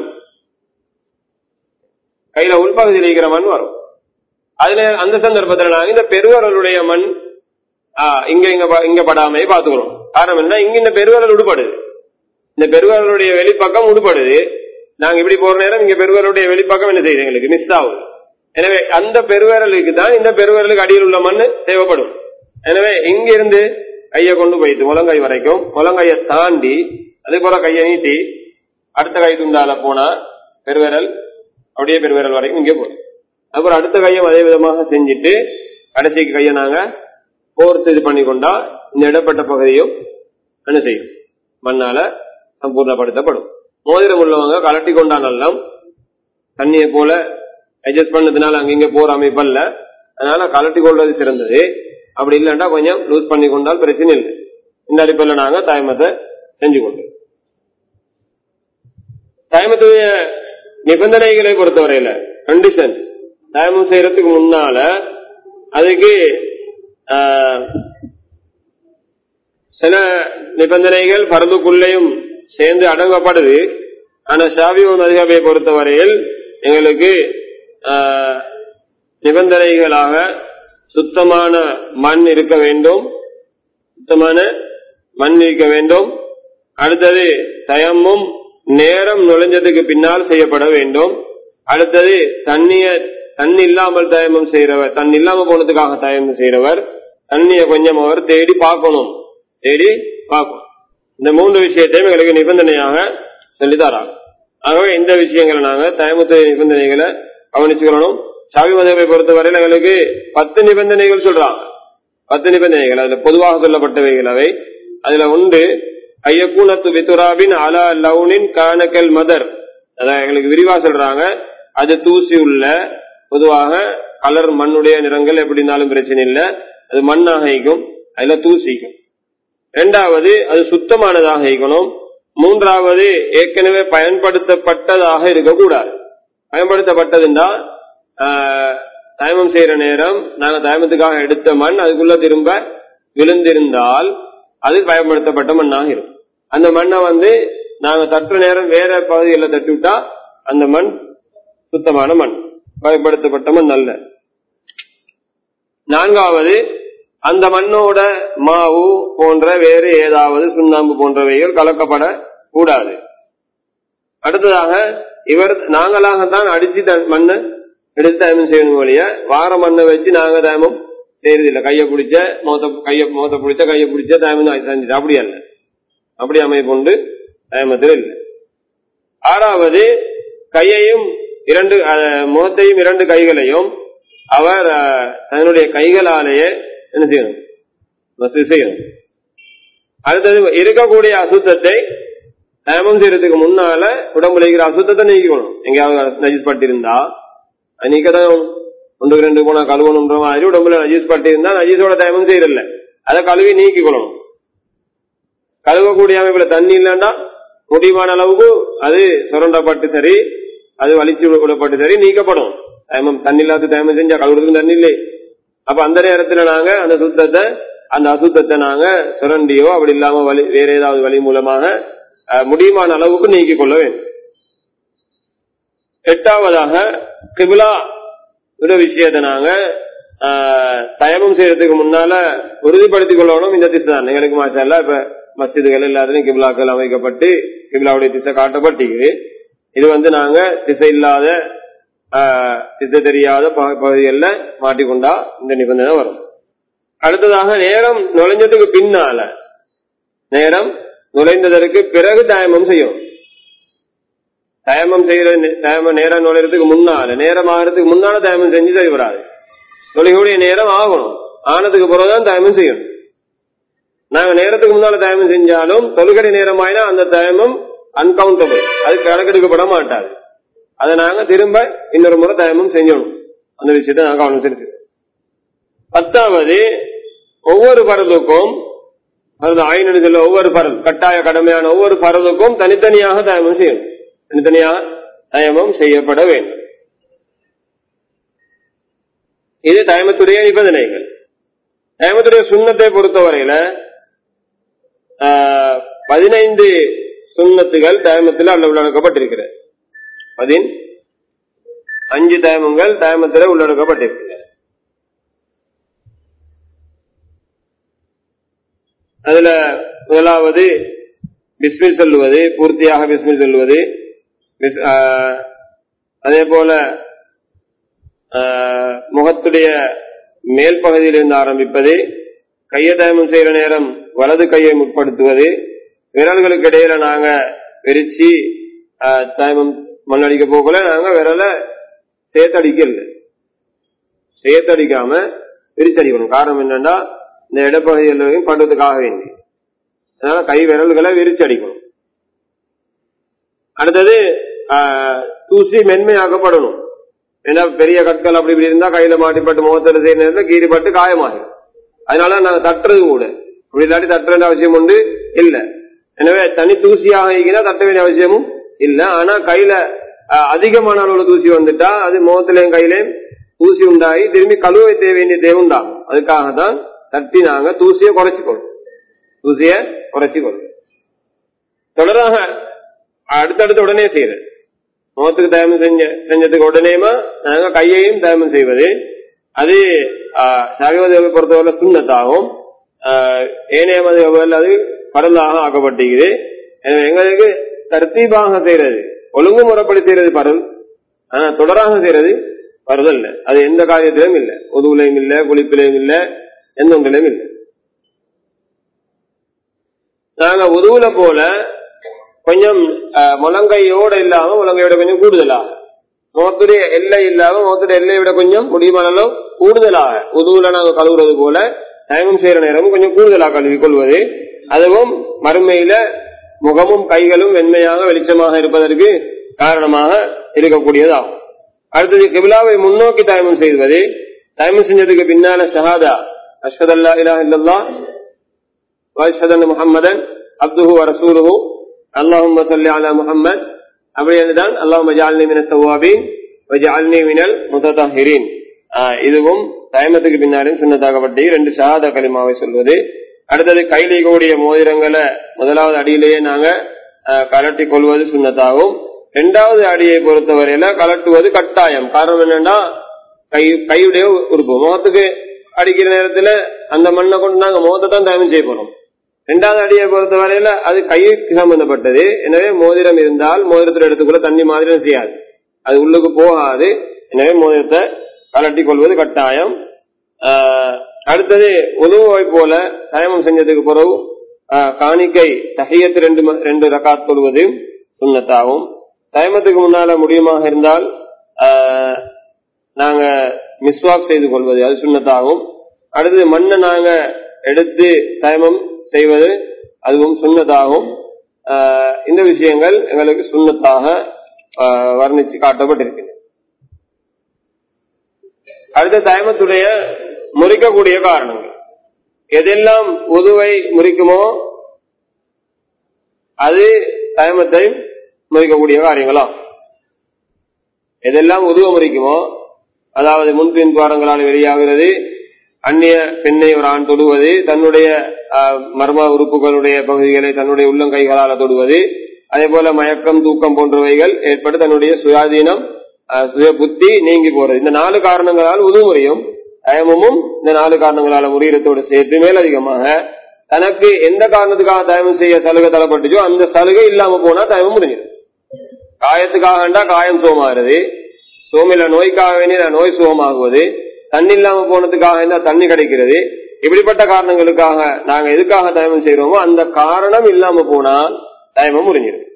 கையில உள்பகுதியில் இருக்கிற மண் வரும் அதுல அந்த சந்தர்ப்பத்துல நாங்க இந்த பெருவரலுடைய மண் ஆ, இங்க இங்க ப- இங்க படாமே பாத்துக்கிறோம் காரணம் என்ன இங்க இந்த பெருவரல் உடுபடுது இந்த பெருவரலுடைய வெளிப்பக்கம் உடுபடுது நாங்க இப்படி போற நேரம் இங்க பெருவரலுடைய வெளிப்பக்கம் என்ன செய்யுது எங்களுக்கு மிஸ் ஆகுது எனவே அந்த பெருவரலுக்கு தான் இந்த பெருவரலுக்கு அடியில் உள்ள மண் தேவைப்படும் எனவே இங்க இருந்து கையை கொண்டு போயிட்டு முழங்கை வரைக்கும் முழங்கையை தாண்டி அதே போல கையை நீட்டி அடுத்த கை துண்டால போனா பெருவிரல் அப்படியே பெருவிரல் வரைக்கும் இங்கே போகும் அப்புறம் அடுத்த கையும் அதே விதமாக செஞ்சுட்டு கடைசிக்கு கையை நாங்க கோர்த்து இது பண்ணி கொண்டா இந்த இடப்பட்ட பகுதியும் என்ன செய்யும் மண்ணால சம்பூர்ணப்படுத்தப்படும் மோதிரம் உள்ளவங்க கலட்டி கொண்டா நல்லம் தண்ணியை போல அட்ஜஸ்ட் பண்ணதுனால அங்கிங்க போற அமைப்பல்ல அதனால கலட்டி கொள்வது சிறந்தது அப்படி இல்லைன்னா கொஞ்சம் லூஸ் பண்ணி கொண்டால் பிரச்சனை இல்லை இந்த அடிப்பில் நாங்க தாய்மத்தை செஞ்சு கொண்டோம் தாய்மத்துடைய நிபந்தனைகளை பொறுத்தவரையில கண்டிஷன்ஸ் தாயமம் செய்யறதுக்கு முன்னால அதுக்கு ஆஹ், சில நிபந்தனைகள் பரதுக்குள்ளேயும் சேர்ந்து அடங்கப்படுது ஆனா ஷாபியூ மதிகாபை பொறுத்தவரையில் எங்களுக்கு ஆஹ், நிபந்தனைகளாக சுத்தமான மண் இருக்க வேண்டும் சுத்தமான மண் இருக்க வேண்டும் அடுத்தது தயமும் நேரம் நுழைஞ்சதுக்கு பின்னால் செய்யப்பட வேண்டும் அடுத்தது தண்ணிய தண்ணி இல்லாமல் தயமம் செய்யறவர் தண்ணி இல்லாம போனதுக்காக தயமம் செய்யறவர் தண்ணிய கொஞ்சம் அவர் தேடி பார்க்கணும் தேடி பார்க்கணும் இந்த மூன்று விஷயத்தையும் எங்களுக்கு நிபந்தனையாக சொல்லித்தராங்க ஆகவே இந்த விஷயங்களை நாங்க தயமத்து நிபந்தனைகளை கவனிச்சுக்கணும் சாவி மதவை பொறுத்தவரையில் எங்களுக்கு பத்து நிபந்தனைகள் சொல்றாங்க பத்து நிபந்தனைகள் அதுல பொதுவாக சொல்லப்பட்டவைகள் அவை அதுல உண்டு ஐயக்கூனத்து வித்துராபின் அலா லவுனின் கானக்கல் மதர் அதான் எங்களுக்கு விரிவா சொல்றாங்க அது தூசி உள்ள பொதுவாக கலர் மண்ணுடைய நிறங்கள் எப்படி இருந்தாலும் பிரச்சனை இல்லை அது மண்ணாக ஈக்கும் அதுல தூசிக்கும் இரண்டாவது அது சுத்தமானதாக இருக்கணும் மூன்றாவது ஏற்கனவே பயன்படுத்தப்பட்டதாக இருக்கக்கூடாது பயன்படுத்தப்பட்டதுன்னா ஆஹ், தயமம் செய்யற நேரம் நாங்க தயமத்துக்காக எடுத்த மண் அதுக்குள்ள திரும்ப விழுந்திருந்தால் அது பயன்படுத்தப்பட்ட மண்ணாக இருக்கும் அந்த மண்ணை வந்து நாங்க தட்டுற நேரம் வேற பகுதிகளில் தட்டி விட்டா அந்த மண் சுத்தமான மண் பயன்படுத்தப்பட்ட மண் அல்ல நான்காவது அந்த மண்ணோட மாவு போன்ற வேறு ஏதாவது சுண்ணாம்பு போன்றவைகள் கலக்கப்பட கூடாது அடுத்ததாக இவர் நாங்களாகத்தான் அடிச்சு த- மண்ணை எடுத்து தயமம் செய்யணும் வழிய வார மண்ணை வச்சு நாங்க தயமம் செய்யறது இல்ல கையை பிடிச்ச மோத்த கைய மோத்த பிடிச்ச கையை பிடிச்ச தயமம் செஞ்சுட்டு அப்படியா இல்ல அப்படி அமைப்புண்டு தயமத்தில் இல்லை ஆறாவது கையையும் இரண்டு அஹ், முகத்தையும் இரண்டு கைகளையும் அவர் அஹ், தன்னுடைய கைகளாலேயே என்ன செய்யணும் வசதி செய்யணும் அடுத்தது இருக்கக்கூடிய அசுத்தத்தை தயமம் செய்யறதுக்கு முன்னால உடம்புல இருக்கிற அசுத்தத்தை நீக்கணும் எங்கேயாவது நஜிஸ் பட்டிருந்தா அது நீக்கதான் ஒன்றுக்கு ரெண்டு போனா கழுவணுன்ற மாதிரி உடம்புல நஜீஸ் பட்டிருந்தா நஜீஸோட தயமம் செய்யறதில்ல அதை கழுவி நீக்கிக்கொள்ளணும் கழுவக்கூடிய அமைப்புல தண்ணி இல்லைன்னா முடிவான அளவுக்கு அது சுரண்டப்பட்டு சரி அது வலிச்சு விடப்பட்டு சரி நீக்கப்படும் தயமம் தண்ணி இல்லாத தயமம் செஞ்சா கழுவுறதுக்கு தண்ணி இல்லை அப்ப அந்த நேரத்துல நாங்க அந்த சுத்தத்தை அந்த அசுத்தத்தை நாங்க சுரண்டியோ அப்படி இல்லாம வழி வேற ஏதாவது வழி மூலமாக அஹ், முடியுமான அளவுக்கு நீக்கிக் கொள்ள வேண்டும் எட்டாவதாக கிபிலா ஒரு விஷயத்தை நாங்க ஆஹ், தயமம் செய்யறதுக்கு முன்னால உறுதிப்படுத்திக் கொள்ளணும் இந்த திசை தான் எங்களுக்கு மாஷால இப்ப மஸ்ஜிதுகள் எல்லாத்துலயும் கிபிலாக்கள் அமைக்கப்பட்டு கிபிலாவுடைய திசை காட்டப்பட்டிருக்கு இது வந்து நாங்க திசை இல்லாத ஆஹ், திசை தெரியாத ப- பகுதிகளில் மாட்டிக்கொண்டா இந்த நிபந்தனை வரும் அடுத்ததாக நேரம் நுழைஞ்சதுக்கு பின்னால நேரம் நுழைந்ததற்கு பிறகு தயமம் செய்யும் தயமம் செய்யற நே- தயமம் நேரம் நுழைறதுக்கு முன்னால நேரம் ஆகிறதுக்கு முன்னால தயமம் செஞ்சு சரி வராது தொழிலுடைய நேரம் ஆகணும் ஆனதுக்கு பிறகுதான் தயமம் செய்யணும் நாங்க நேரத்துக்கு முன்னால தயமம் செஞ்சாலும் தொழுகடை நேரம் ஆயினா அந்த தயமம் அன்கவுண்டபிள் அது கணக்கெடுக்கப்பட மாட்டாது அதை நாங்க திரும்ப இன்னொரு முறை தயமம் செஞ்சணும் அந்த விஷயத்தை நாங்க கவனம் செலுத்து பத்தாவது ஒவ்வொரு பரலுக்கும் அது ஆயினு சொல்ல ஒவ்வொரு பரல் கட்டாய கடமையான ஒவ்வொரு பரலுக்கும் தனித்தனியாக தயமம் செய்யணும் தனித்தனியாக தயமம் செய்யப்பட வேண்டும் இது தயமத்துடைய நிபந்தனைகள் தயமத்துடைய சுண்ணத்தை பொறுத்தவரையில ஆஹ், பதினைந்து சுண்ணத்துகள் தயமத்தில் அல்ல உள்ளடக்கப்பட்டிருக்கிறது பதின் அஞ்சு தயமங்கள் தயமத்தில் உள்ளடக்கப்பட்டிருக்கிறது அதுல முதலாவது பிஸ்மில் சொல்லுவது பூர்த்தியாக பிஸ்மில் சொல்லுவது பிஸ்- ஆஹ், அதே போல ஆஹ், முகத்துடைய மேல் பகுதியிலிருந்து ஆரம்பிப்பது கையை தயமம் செய்யற நேரம் வலது கையை முற்படுத்துவது விரல்களுக்கு இடையில நாங்க விரிச்சு ஆஹ், தயமம் மண்ணடிக்க போகல நாங்க விரலை சேர்த்தடிக்கல சேர்த்தடிக்காம விரிச்சடிக்கணும் காரணம் என்னன்னா இந்த இடப்பகுதியில் படுறதுக்காக வேண்டி அதனால கை விரல்களை விரிச்சடிக்கணும் அடுத்தது ஆஹ், தூசி மென்மையாக்கப்படணும் ஏன்னா பெரிய கற்கள் அப்படி இப்படி இருந்தா கையில மாட்டிப்பட்டு முகத்துல செய்யற நேரத்தில் கீறிப்பட்டு காயமாகும் அதனால நாங்க தட்டுறது கூட அப்படி இல்லாட்டி தட்ட வேண்டிய அவசியம் உண்டு இல்ல எனவே தனி தூசியாக இருக்கினா தட்ட வேண்டிய அவசியமும் இல்ல ஆனா கையில ஆஹ், அதிகமான அளவுல தூசி வந்துட்டா அது முகத்திலையும் கையிலையும் தூசி உண்டாகி திரும்பி கழுவ தேவை வேண்டிய தேவை உண்டாகும் அதுக்காக தான் தட்டி நாங்க தூசியை குறைச்சிக்கணும் தூசிய குறைச்சிக்கணும் தொடராக அடுத்தடுத்து உடனே செய்யறது முகத்துக்கு தயமம் செஞ்ச செஞ்சதுக்கு உடனேமா நாங்க கையையும் தயமம் செய்வது அது சகவதேவை பொறுத்தவரை சுண்ணத்தாகும் ஆஹ், ஏனைய மதுகள் அது பரலாக ஆக்கப்பட்டிருக்குது எனவே எங்களுக்கு தர்த்தீபாக செய்யறது ஒழுங்கு முறைப்படி செய்யறது பரல் ஆனா தொடராக செய்யறது பரதல் இல்லை அது எந்த காரியத்திலும் இல்லை ஒதுவுலையும் இல்லை குளிப்பிலையும் இல்லை எந்த ஒன்றிலையும் இல்லை நாங்க உதவுல போல கொஞ்சம் அஹ், முழங்கையோட இல்லாம முழங்கையோட கொஞ்சம் கூடுதலாக முகத்துடைய எல்லை இல்லாம முகத்துடைய எல்லையை விட கொஞ்சம் முடியுமான அளவு கூடுதலாக உதவுல நாங்க கழுவுறது போல தயமம் செய்யற நேரமும் கொஞ்சம் கூடுதலாக கழுவி கொள்வது அதுவும் மறுமையில முகமும் கைகளும் வெண்மையாக வெளிச்சமாக இருப்பதற்கு காரணமாக இருக்கக்கூடியதாகும் அடுத்தது கிபிலாவை முன்னோக்கி தயமம் செய்வது தயமம் செஞ்சதுக்கு பின்னால ஷஹாதா அஷ்ஹது அல்லா இலாஹ இல்லல்லாஹ் வஷ்ஹது முஹம்மதன் அப்துஹு வரசூலுஹு அல்லாஹும்ம ஸல்லி அலா முஹம்மத் அப்படி என்றுதான் அல்லாஹும்ம ஜஅல்னி மினத் தவ்வாபீன் வஜஅல்னி மினல் முத்ததஹிரீன் ஆஹ் இதுவும் தயமத்துக்கு பின்னாலும் சுண்ணத்தாக்கப்பட்டு ரெண்டு ஷஹாதா கலிமாவை சொல்வது அடுத்தது கையில கூடிய மோதிரங்களை முதலாவது அடியிலேயே நாங்க ஆஹ் கலட்டி கொள்வது சுண்ணத்தாகும் இரண்டாவது அடியை பொறுத்தவரையில கலட்டுவது கட்டாயம் காரணம் என்னன்னா கை கையுடைய உறுப்பு முகத்துக்கு அடிக்கிற நேரத்துல அந்த மண்ணை கொண்டு நாங்க முகத்தை தான் தயமம் செய்ய போறோம் ரெண்டாவது அடியை பொறுத்தவரையில அது கைக்கு சம்பந்தப்பட்டது எனவே மோதிரம் இருந்தால் மோதிரத்தில் எடுத்துக்குள்ள தண்ணி மாதிரி செய்யாது அது உள்ளுக்கு போகாது எனவே மோதிரத்தை கலட்டி கொள்வது கட்டாயம் ஆஹ், அடுத்தது உதவுவை போல தயமம் செஞ்சதுக்கு பிறகு ஆஹ், காணிக்கை தஹியத்து ரெண்டு ம- ரெண்டு ரகாத் கொள்வது சுண்ணத்தாகும் தயமத்துக்கு முன்னால முடியுமாக இருந்தால் ஆஹ், நாங்க மிஸ்வாக் செய்து கொள்வது அது சுண்ணத்தாகும் அடுத்தது மண்ணை நாங்க எடுத்து தயமம் செய்வது அதுவும் சுண்ணத்தாகும் ஆஹ், இந்த விஷயங்கள் எங்களுக்கு சுண்ணத்தாக ஆஹ், வர்ணித்து காட்டப்பட்டிருக்கிறது அடுத்த தயமத்துடைய முறிக்கக்கூடிய காரணங்கள் எதெல்லாம் உதுவை முறிக்குமோ அது தயமத்தை முறிக்கக்கூடிய காரியங்களா எதெல்லாம் உதுவ முறிக்குமோ அதாவது முன்பின் துவாரங்களால் வெளியாகிறது அந்நிய பெண்ணை ஒரு ஆண் தொடுவது தன்னுடைய ஆஹ், மர்ம உறுப்புகளுடைய பகுதிகளை தன்னுடைய உள்ளங்கைகளால் தொடுவது அதே போல மயக்கம் தூக்கம் போன்றவைகள் ஏற்பட்டு தன்னுடைய சுயாதீனம் ஆஹ், சுய புத்தி நீங்கி போறது இந்த நாலு காரணங்களால் உது முறையும் தயமமும் இந்த நாலு காரணங்களால முறியறதோடு சேர்த்து மேலதிகமாக தனக்கு எந்த காரணத்துக்காக தயமம் செய்ய சலுகை தரப்பட்டுச்சோ அந்த சலுகை இல்லாம போனா தயமம் முடிஞ்சிடும் காயத்துக்காகண்டா காயம் சுகமாகிறது சோமில நோய்க்காக வேண்டிய நோய் சுகமாகுவது தண்ணி இல்லாம போனதுக்காக இருந்தா தண்ணி கிடைக்கிறது இப்படிப்பட்ட காரணங்களுக்காக நாங்க எதுக்காக தயமம் செய்யறோமோ அந்த காரணம் இல்லாம போனால் தயமம் முடிஞ்சிடும்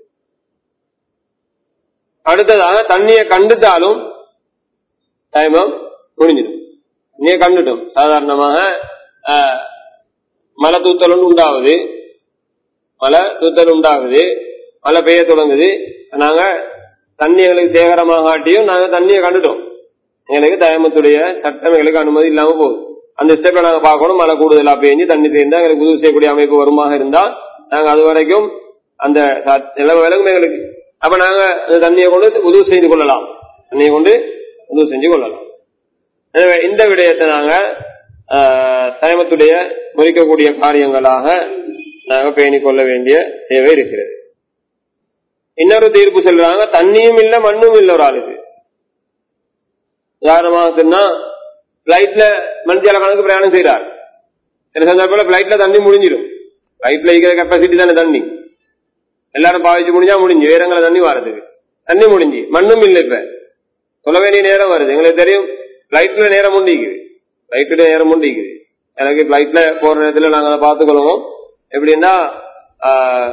அடுத்ததாக தண்ணியை கண்டுட்டாலும் தயமம் முடிஞ்சிடும் தண்ணியை கண்டுட்டோம் சாதாரணமாக ஆஹ், மலை தூத்தல் ஒன்று உண்டாகுது மழை தூத்தல் உண்டாகுது மழை பெய்ய தொடங்குது நாங்க தண்ணி எங்களுக்கு சேகரமாக ஆட்டியும் நாங்க தண்ணியை கண்டுட்டோம் எங்களுக்கு தயமத்துடைய சட்டம் எங்களுக்கு அனுமதி இல்லாம போகுது அந்த ஸ்டெப்ல நாங்க பார்க்கணும் மழை கூடுதலா பெஞ்சு தண்ணி சேர்ந்தா எங்களுக்கு உதவி செய்யக்கூடிய அமைப்பு வருமாக இருந்தா நாங்க அது வரைக்கும் அந்த ச- நிலைமை விலகும் எங்களுக்கு அப்ப நாங்க அந்த தண்ணியை கொண்டு உதவி செய்து கொள்ளலாம் தண்ணியை கொண்டு உதவி செஞ்சு கொள்ளலாம் எனவே இந்த விடயத்தை நாங்க ஆஹ், தயமத்துடைய முறிக்கக்கூடிய காரியங்களாக நாங்க பேணிக் கொள்ள வேண்டிய தேவை இருக்கிறது இன்னொரு தீர்ப்பு சொல்றாங்க தண்ணியும் இல்ல மண்ணும் இல்ல ஒரு ஆளுக்கு உதாரணமாக சொன்னா பிளைட்ல மணித்தியால கணக்கு பிரயாணம் செய்யறார் சில சந்தர்ப்பத்தில் பிளைட்ல தண்ணி முடிஞ்சிடும் பிளைட்ல இருக்கிற கெப்பாசிட்டி தானே தண்ணி எல்லாரும் பாவிச்சு முடிஞ்சா முடிஞ்சு வேறங்களை தண்ணி வரதுக்கு தண்ணி முடிஞ்சு மண்ணும் இல்லை இப்ப சொல்ல வேண்டிய நேரம் வருது எங்களுக்கு தெரியும் பிளைட்ல நேரம் முண்டிக்குது பிளைட்ல நேரம் முண்டிக்குது எனக்கு பிளைட்ல போற நேரத்துல நாங்க அதை பார்த்துக்கொள்வோம் எப்படின்னா ஆஹ்,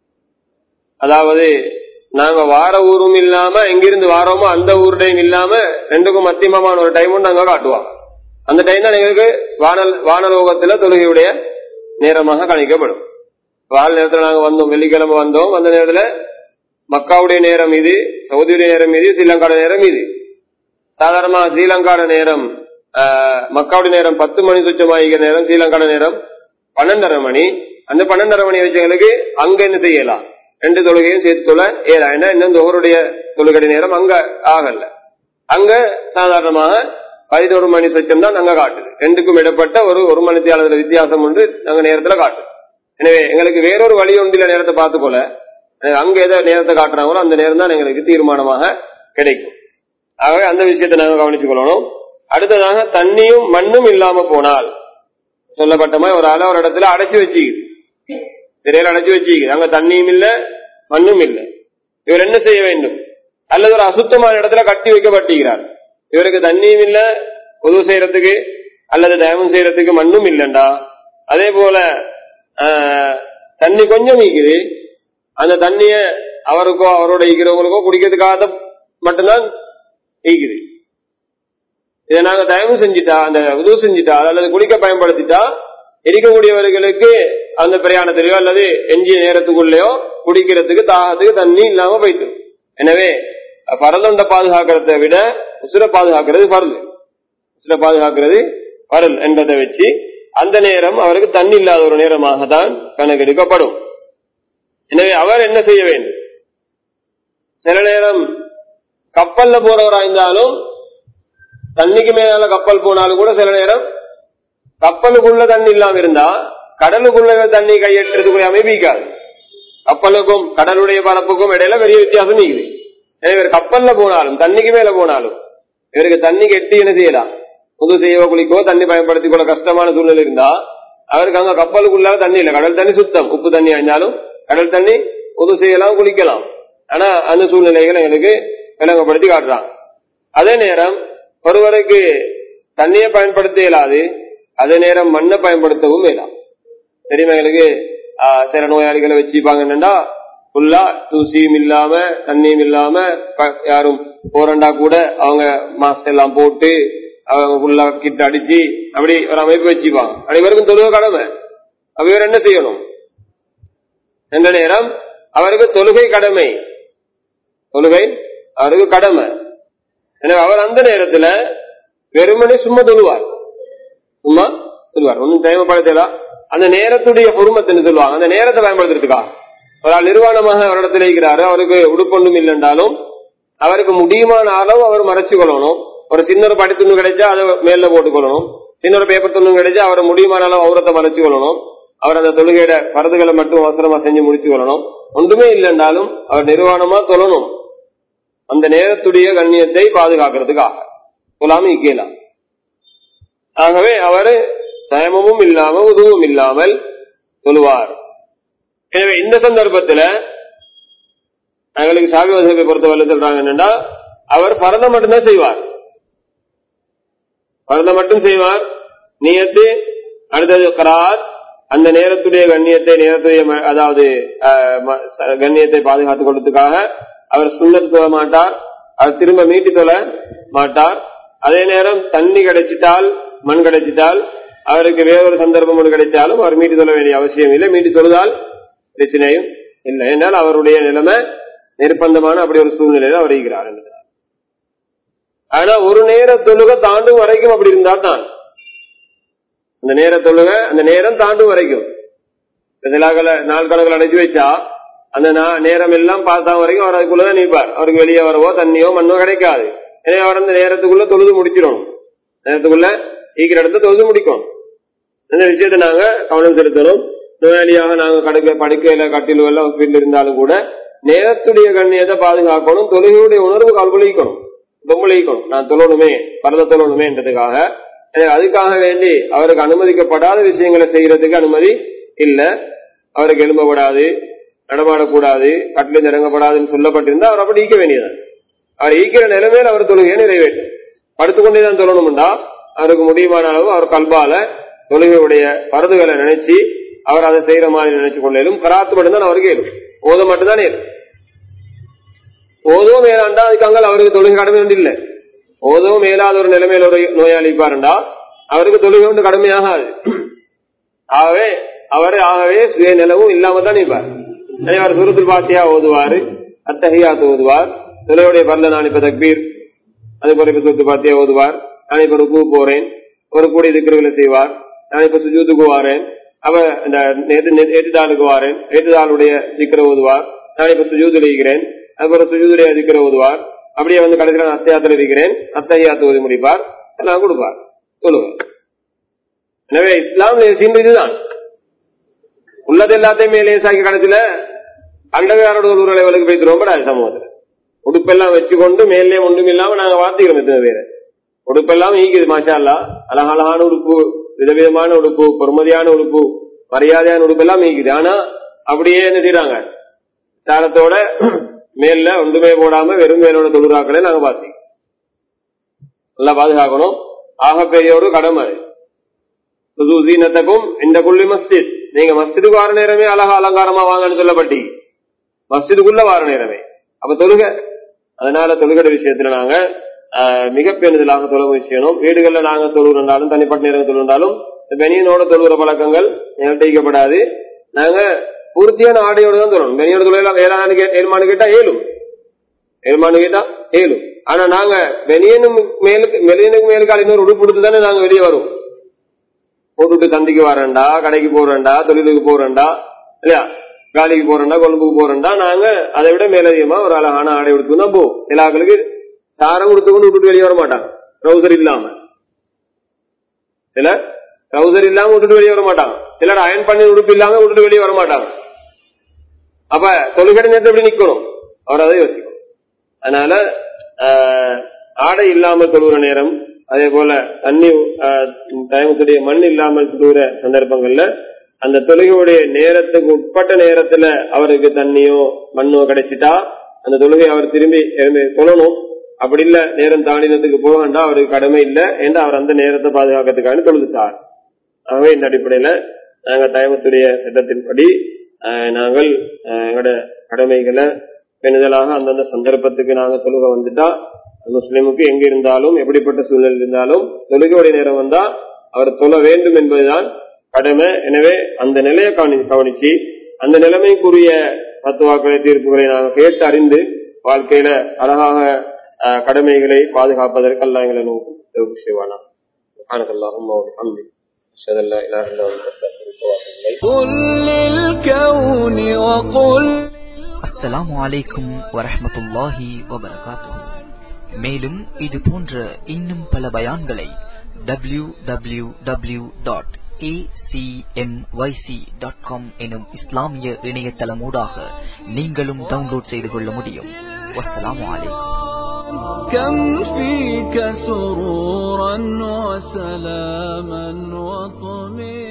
அதாவது நாங்க வார ஊரும் இல்லாம எங்கிருந்து வாரோமோ அந்த ஊர் டைம் இல்லாம ரெண்டுக்கும் மத்தியமமான ஒரு டைம் நாங்க காட்டுவாங்க அந்த டைம் தான் எங்களுக்கு வானல் வானலோகத்துல தொழுகையுடைய நேரமாக கணிக்கப்படும் வால் நேரத்துல நாங்க வந்தோம் வெள்ளிக்கிழமை வந்தோம் அந்த நேரத்துல மக்காவுடைய நேரம் இது சவுதியுடைய நேரம் இது ஸ்ரீலங்காவுடைய நேரம் இது சாதாரணமா ஸ்ரீலங்காட நேரம் ஆஹ், மக்காவுடைய நேரம் பத்து மணி சுச்சமாகிற நேரம் ஸ்ரீலங்காட நேரம் பன்னெண்டரை மணி அந்த பன்னெண்டரை மணி வச்சவங்களுக்கு அங்க என்ன செய்யலாம் ரெண்டு தொழுகையும் சேர்த்து தொழ ஏழாம் ஏன்னா இன்னும் ஒவ்வொருடைய தொழுகை நேரம் அங்க ஆகல அங்க சாதாரணமாக பதினோரு மணி சொச்சம் தான் அங்க காட்டுது ரெண்டுக்கும் இடப்பட்ட ஒரு ஒரு மணி தியாலத்துல வித்தியாசம் உண்டு அங்க நேரத்துல காட்டுது எனவே எங்களுக்கு வேறொரு வழி ஒன்றில நேரத்தை பார்த்துக்கொள்ள அஹ் அங்க எதை நேரத்தை காட்டுறாங்களோ அந்த நேரம் தான் எங்களுக்கு தீர்மானமாக கிடைக்கும் ஆகவே அந்த விஷயத்தை நாங்க கவனித்துக் கொள்ளணும் அடுத்ததாக தண்ணியும் மண்ணும் இல்லாம போனால் சொல்லப்பட்ட மாதிரி ஒரு ஆள ஒரு இடத்துல அடைச்சு வச்சுக்குது சிறையில் அடைச்சு வச்சுக்குது அங்க தண்ணியும் இல்ல மண்ணும் இல்ல இவர் என்ன செய்ய வேண்டும் அல்லது ஒரு அசுத்தமான இடத்துல கட்டி வைக்கப்பட்டிருக்கிறார் இவருக்கு தண்ணியும் இல்ல உதவு செய்யறதுக்கு அல்லது தயமம் செய்யறதுக்கு மண்ணும் இல்லைண்டா அதே போல ஆஹ், தண்ணி கொஞ்சம் நீக்குது அந்த தண்ணிய அவருக்கோ அவரோட ஈக்கிறவங்களுக்கோ குடிக்கிறதுக்காக மட்டும்தான் ஈக்குது இதை நாங்க தயவு செஞ்சுட்டா அந்த உதவு செஞ்சுட்டா அல்லது குளிக்க பயன்படுத்திட்டா இருக்கக்கூடியவர்களுக்கு அந்த பிரயாணத்திலேயோ அல்லது எஞ்சிய நேரத்துக்குள்ளேயோ குடிக்கிறதுக்கு தாகத்துக்கு தண்ணி இல்லாம போயிட்டு எனவே பரலொண்ட பாதுகாக்கிறதை விட உசுர பாதுகாக்கிறது பரல் உசுர பாதுகாக்கிறது பரல் என்பதை வச்சு அந்த நேரம் அவருக்கு தண்ணி இல்லாத ஒரு நேரமாக தான் கணக்கெடுக்கப்படும் எனவே அவர் என்ன செய்ய வேண்டும் சில நேரம் கப்பல்ல போறவரா இருந்தாலும் தண்ணிக்கு மேலால கப்பல் போனாலும் கூட சில நேரம் கப்பலுக்குள்ள தண்ணி இல்லாம இருந்தா கடலுக்குள்ள தண்ணி கையெழுத்துறதுக்குரிய அமைப்பிக்காது கப்பலுக்கும் கடலுடைய பரப்புக்கும் இடையில பெரிய வித்தியாசம் நீக்குது எனவே இவர் கப்பல்ல போனாலும் தண்ணிக்கு மேல போனாலும் இவருக்கு தண்ணி கெட்டி என்ன செய்யலாம் புது செய்யவோ குளிக்கோ தண்ணி பயன்படுத்திக் கொள்ள கஷ்டமான சூழ்நிலை இருந்தா அவருக்கு அங்க கப்பலுக்குள்ள தண்ணி இல்லை கடல் தண்ணி சுத்தம் உப்பு தண்ணி ஆயிருந்தாலும் கடல் தண்ணி புது செய்யலாம் குளிக்கலாம் ஆனா அந்த சூழ்நிலைகளை எங்களுக்கு விளங்கப்படுத்தி காட்டுறான் அதே நேரம் ஒருவருக்கு தண்ணியை பயன்படுத்த இயலாது அதே நேரம் மண்ணை பயன்படுத்தவும் இயலாம் தெரியுமா எங்களுக்கு ஆஹ், சில நோயாளிகளை வச்சுப்பாங்கன்னா ஃபுல்லா தூசியும் இல்லாம தண்ணியும் இல்லாம ப- யாரும் போறண்டா கூட அவங்க மாஸ்க் எல்லாம் போட்டு அவங்க ஃபுல்லா கிட்ட அடிச்சு அப்படி ஒரு அமைப்பு வச்சுப்பாங்க அனைவருக்கும் தொழுவ கடமை அப்ப இவர் என்ன செய்யணும் எந்த நேரம் அவருக்கு தொழுகை கடமை தொழுகை அவருக்கு கடமை எனவே அவர் அந்த நேரத்துல வெறுமனே சும்மா தொழுவார் சும்மா சொல்லுவார் ஒன்னும் தேவைப்படுத்தலாம் அந்த நேரத்துடைய பொறுமத்தின்னு சொல்லுவாங்க அந்த நேரத்தை பயன்படுத்துறதுக்கா ஒரு ஆள் நிர்வாணமாக ஒரு இடத்துல இருக்கிறாரு அவருக்கு உடுப்பொன்றும் இல்லைன்றாலும் அவருக்கு முடியுமான அளவு அவர் மறைச்சு கொள்ளணும் ஒரு சின்ன ஒரு படி துண்டு கிடைச்சா அதை மேல போட்டுக்கொள்ளணும் சின்ன ஒரு பேப்பர் துண்டு கிடைச்சா அவரை முடியுமான அளவு அவரத்தை மறைச்சு கொள்ளணும் அவர் அந்த தொழுகையோட பரதுகளை மட்டும் அவசரமா செஞ்சு முடிச்சு கொள்ளணும் ஒன்றுமே இல்லைன்றாலும் அவர் நிர்வாணமா தொழணும் அந்த நேரத்துடைய கண்ணியத்தை பாதுகாக்கிறதுக்காக சொல்லாம இக்கலாம் ஆகவே அவர் தயமமும் இல்லாம உதவும் இல்லாமல் சொல்லுவார் எனவே இந்த சந்தர்ப்பத்துல எங்களுக்கு சாமி வசதியை பொறுத்தவரை சொல்றாங்க என்னன்னா அவர் பரத மட்டும்தான் செய்வார் பரத மட்டும் செய்வார் நியத்து அடுத்தது கராத் அந்த நேரத்துடைய கண்ணியத்தை நேரத்துடைய ம- அதாவது அஹ், ம- ச- கண்ணியத்தை பாதுகாத்துக் கொள்றதுக்காக அவர் சுண்ணத் தொழ மாட்டார் அவர் திரும்ப மீட்டி தொழ மாட்டார் அதே நேரம் தண்ணி கிடைச்சிட்டால் மண் கிடைச்சிட்டால் அவருக்கு வேறொரு சந்தர்ப்பம் ஒன்று கிடைச்சாலும் அவர் மீட்டி தொழ வேண்டிய அவசியம் இல்லை மீட்டி தொழுதால் பிரச்சனையும் இல்லை என்றால் அவருடைய நிலைமை நிர்பந்தமான அப்படி ஒரு சூழ்நிலையில அவர் இருக்கிறார் என்கிறார். ஆனா ஒரு நேர தொழுகை தாண்டும் வரைக்கும் அப்படி இருந்தா தான் அந்த நேர தொழுகை அந்த நேரம் தாண்டும் வரைக்கும் சிலாக்களை நாள் கணக்கில் அடைச்சு வச்சா அந்த நா- நேரம் எல்லாம் பார்த்தா வரைக்கும் அவர் அதுக்குள்ளதான் நிற்பார் அவருக்கு வெளியே வரவோ தண்ணியோ மண்ணோ கிடைக்காது எனவே அவர் அந்த நேரத்துக்குள்ள தொழுது முடிச்சிடணும் நேரத்துக்குள்ள ஈக்கிற இடத்த தொழுது முடிக்கணும் இந்த விஷயத்தை நாங்க கவனம் செலுத்தணும் நோயாளியாக நாங்க கடுக்க படுக்கையில கட்டிலோ எல்லாம் வீட்டில் இருந்தாலும் கூட நேரத்துடைய கண்ணியத்தை பாதுகாக்கணும் தொழுகையுடைய உணர்வு கல்வழிக்கணும் தொம்பளிக்கணும் நான் தொழணுமே பரத தொழணுமேன்றதுக்காக எனவே அதுக்காக வேண்டி அவருக்கு அனுமதிக்கப்படாத விஷயங்களை செய்யறதுக்கு அனுமதி இல்ல அவருக்கு எழும்பப்படாது நடமாடக்கூடாது கட்டிலில் இறங்கப்படாதுன்னு சொல்லப்பட்டிருந்தா அவர் அப்படி ஈக்க வேண்டியதான் அவர் ஈக்கிற நிலைமையில் அவர் தொழுகையை நிறைவேற்றும் படுத்துக்கொண்டே தான் தொழணும்டா அவருக்கு முடியுமான அளவு அவர் கல்பால தொழுகையுடைய பரதுகளை நினைச்சு அவர் அதை செய்யற மாதிரி நினைச்சு கொள்ளலும் கராத்து மட்டும்தான் அவருக்கு ஏறும் ஓத மட்டும்தான் ஏறும் ஓதவும் மேலாண்டா அதுக்கு அங்கே அவருக்கு தொழுகை கடமை ஒன்று இல்லை ஓதவும் மேலாத ஒரு நிலைமையில ஒரு நோயாளி இருப்பாருண்டா அவருக்கு தொழுகை ஒன்று கடமையாகாது ஆகவே அவர் ஆகவே சுய நிலவும் இல்லாம தான் இருப்பார் எனவே அவர் சுருத்தில் பாத்தியா ஓதுவாரு அத்தகையாத்து ஓதுவார் தொழுகையுடைய பரல நான் இப்ப தக்பீர் அது போல இப்ப சுருத்து பாத்தியா ஓதுவார் நான் இப்ப ருக்கு போறேன் ஒரு கூடிய திக்கர்களை செய்வார் நான் இப்ப சுஜூத்துக்கு வாரேன் அவ இந்த ஏற்றுதாளுக்கு வாரேன் ஏற்றுதாளுடைய திக்கர ஓதுவார் நான் இப்ப சுஜூத்தில் இருக்கிறேன் அதுபோல சுஜூதுடைய திக்கர ஓதுவார் அப்படியே வந்து கடைசியில் நான் அத்தையாத்துல இருக்கிறேன் அத்தையாத்து ஓதி முடிப்பார் எல்லாம் கொடுப்பார் சொல்லுவார் எனவே இஸ்லாம் லேசின் இதுதான் உள்ளது எல்லாத்தையுமே லேசாக்கி கடைசியில அண்டகாரோட ஒரு லெவலுக்கு போய் ரொம்ப சமூகத்துல உடுப்பெல்லாம் வச்சுக்கொண்டு மேலே ஒன்றும் இல்லாம நாங்க வாத்திக்கிறோம் எத்தனை பேரு உடுப்பெல்லாம் ஈக்குது மாஷா அல்லா அழகழகான உடுப்பு விதவிதமான உடுப்பு பொறுமதியான உடுப்பு மரியாதையான உடுப்பு எல்லாம் ஈக்குது ஆனா அப்படியே என்ன செய்யறாங்க தாரத்தோட மேல்ல ஒன்றுமே போடாம வெறும் மேலோட தொழுறாக்களை நாங்க பாத்தி நல்லா பாதுகாக்கணும் ஆகப்பெரிய ஒரு கடமை புது சீனத்துக்கும் இந்த குள்ளி மஸ்ஜித் நீங்க மஸ்ஜிதுக்கு வார நேரமே அழகா அலங்காரமா வாங்கன்னு சொல்லப்பட்டி மஸ்ஜிதுக்குள்ள வார நேரமே அப்ப தொழுக அதனால தொழுகை விஷயத்துல நாங்க ஆஹ், மிக பெருதலாக தொழுகை செய்யணும் வீடுகள்ல நாங்க தொழுகிறாலும் தனிப்பட்ட நேரம் தொழுகிறாலும் பெனியனோட தொழுகிற பழக்கங்கள் நிகழ்த்திக்கப்படாது நாங்க பூர்த்தியான ஆடையோட தான் தொழணும் பெனியோட தொழிலாம் ஏழான்னு கே ஏழுமானு கேட்டா ஏழும் ஏழுமானு கேட்டா ஏழும் ஆனா நாங்க வெளியனும் மேலுக்கு வெளியனுக்கு மேலுக்கு இன்னொரு உடுப்பு கொடுத்து தானே நாங்க வெளியே வரும் போட்டுட்டு சந்தைக்கு வரேன்டா கடைக்கு போறேன்டா தொழிலுக்கு போறேன்டா இல்லையா காலிக்கு போறேன்டா கொழும்புக்கு போறேன்டா நாங்க அதை விட மேலதிகமா ஒரு அழகான ஆடை எடுத்து தான் போவோம் சில ஆட்களுக்கு சாரம் கொடுத்து கொண்டு விட்டுட்டு வெளியே வர மாட்டாங்க ட்ரௌசர் இல்லாம சிலர் ட்ரௌசர் இல்லாம விட்டுட்டு வெளியே வர மாட்டாங்க சிலர் அயன் பண்ணி உடுப்பு இல்லாம விட்டுட்டு வெளியே வர மாட்டாங்க அப்ப தொழுகடை நேரத்தை எப்படி நிக்கணும் அவர் அதை யோசிக்கணும் அதனால ஆஹ், ஆடை இல்லாமல் தொழுகிற நேரம் அதே போல தண்ணி ஆஹ், தயமத்துடைய மண் இல்லாமல் தொழுகிற சந்தர்ப்பங்கள்ல அந்த தொழுகையுடைய நேரத்துக்கு உட்பட்ட நேரத்துல அவருக்கு தண்ணியோ மண்ணோ கிடைச்சிட்டா அந்த தொழுகை அவர் திரும்பி எழும்பி தொழணும் அப்படி இல்ல நேரம் தாண்டினத்துக்கு போகண்டா அவருக்கு கடமை இல்லை என்று அவர் அந்த நேரத்தை பாதுகாக்கிறதுக்காக தொழுதுட்டார் ஆகவே இந்த அடிப்படையில நாங்க தயமத்துடைய சட்டத்தின்படி ஆஹ், நாங்கள் ஆஹ், எங்களோட கடமைகளை பெண்களாக அந்தந்த சந்தர்ப்பத்துக்கு நாங்க தொழுக வந்துட்டா முஸ்லிமுக்கு எங்க இருந்தாலும் எப்படிப்பட்ட சூழ்நிலை இருந்தாலும் தொழுகையுடைய நேரம் வந்தா அவர் தொழ வேண்டும் என்பதுதான் கடமை எனவே அந்த நிலையை கவனி- கவனிச்சு அந்த நிலைமைக்குரிய தத்துவாக்களை தீர்ப்புகளை நாங்கள் கேட்டு அறிந்து வாழ்க்கையில அழகாக ஆஹ், கடமைகளை பாதுகாப்பதற்கு அல்ல எங்களை நோக்கி செய்வானா سبحانك اللهم وبحمدك أشهد أن لا إله إلا أنت أستغفرك وأتوب إليك قل للكون وقل அஸ்ஸலாமு அலைக்கும் வரஹ்மத்துல்லாஹி வபரகாத்துஹு மேலும் இது போன்ற இன்னும் பல பயான்களை W W W dot dot com எனும் இஸ்லாமிய இணையதளமூடாக நீங்களும் டவுன்லோட் செய்து கொள்ள முடியும் வஸ்ஸலாமு அலைக்கும் كم فيك سرورا وسلاما وطمئنا